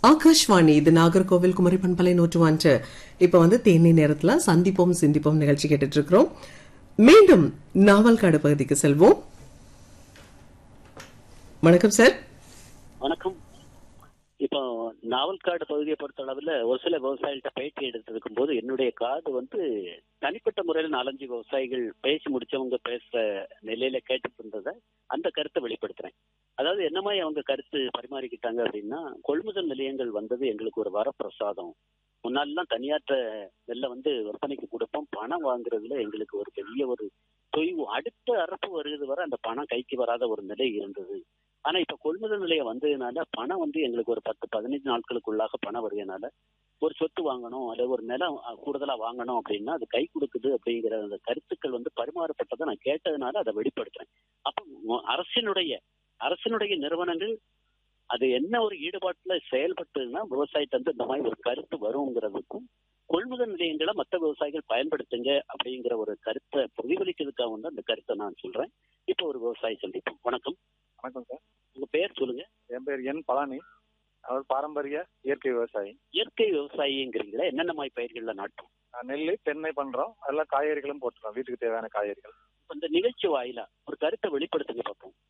ஆகாஷ்வாணி இது நாகர்கோவில் குமரி பண்பலை நூற்று ஒன்று இப்ப வந்து தேனி நேரத்துல சந்திப்போம் சிந்திப்போம் நிகழ்ச்சி கேட்டுட்டு இருக்கிறோம் மீண்டும் நாவல் காடு பகுதிக்கு செல்வோம் வணக்கம் சார் வணக்கம் இப்போ நாவல்காடு பகுதியை பொறுத்த அளவில் ஒரு சில விவசாயிகள்கிட்ட பேட்டி எடுத்திருக்கும் போது என்னுடைய காது வந்து தனிப்பட்ட முறையில் நாலஞ்சு விவசாயிகள் பேசி முடிச்சவங்க பேசுற நிலையில கேட்டுட்டு இருந்ததை அந்த கருத்தை வெளிப்படுத்துறேன் அதாவது என்ன மாதிரி அவங்க கருத்து பரிமாறிக்கிட்டாங்க அப்படின்னா கொள்முதல் நிலையங்கள் வந்தது எங்களுக்கு ஒரு வரப்பிரசாதம் முன்னாடிலாம் தனியாற்ற நெல்லை வந்து விற்பனைக்கு கொடுப்போம் பணம் வாங்குறதுல எங்களுக்கு ஒரு பெரிய ஒரு தொய்வு அடுத்த அரசு வருகிறது வரை அந்த பணம் கைக்கு வராத ஒரு நிலை இருந்தது ஆனா இப்ப கொள்முதல் நிலையம் வந்ததுனால பணம் வந்து எங்களுக்கு ஒரு பத்து பதினஞ்சு நாட்களுக்குள்ளாக பணம் வருகிறதுனால ஒரு சொத்து வாங்கணும் அல்லது ஒரு நிலம் அஹ், கூடுதலா வாங்கணும் அப்படின்னா அது கை கொடுக்குது அப்படிங்கிற அந்த கருத்துக்கள் வந்து பரிமாறப்பட்டதை நான் கேட்டதுனால அதை வெளிப்படுத்துறேன் அப்போ உ- அரசினுடைய அரசினுடைய நிறுவனங்கள் அது என்ன ஒரு ஈடுபாட்டுல செயல்பட்டுன்னா விவசாயத்தை வந்து இந்த மாதிரி ஒரு கருத்து வருங்கிறதுக்கும் கொள்முதல் நிலையங்களை மற்ற விவசாயிகள் பயன்படுத்துங்க அப்படிங்கிற ஒரு கருத்தை பிரதிபலிக்கிறதுக்காக வந்து அந்த கருத்தை நான் சொல்றேன் இப்போ ஒரு விவசாயி சந்திப்போம் வணக்கம் வணக்கம் சார் உங்க பேர் சொல்லுங்க என் பேர் என் பழனி அவர் பாரம்பரிய இயற்கை விவசாயி இயற்கை விவசாயிங்கிறீங்களா என்னென்ன மாதிரி பயிர்கள்ல நாட்டும் நான் நெல் தென்னை பண்றோம் எல்லா காய்கறிகளும் போட்டுறோம் வீட்டுக்கு தேவையான காய்கறிகள் இப்ப இந்த நிகழ்ச்சி வாயிலா ஒரு கருத்தை வெளிப்படுத்துங்க பார்ப்போம்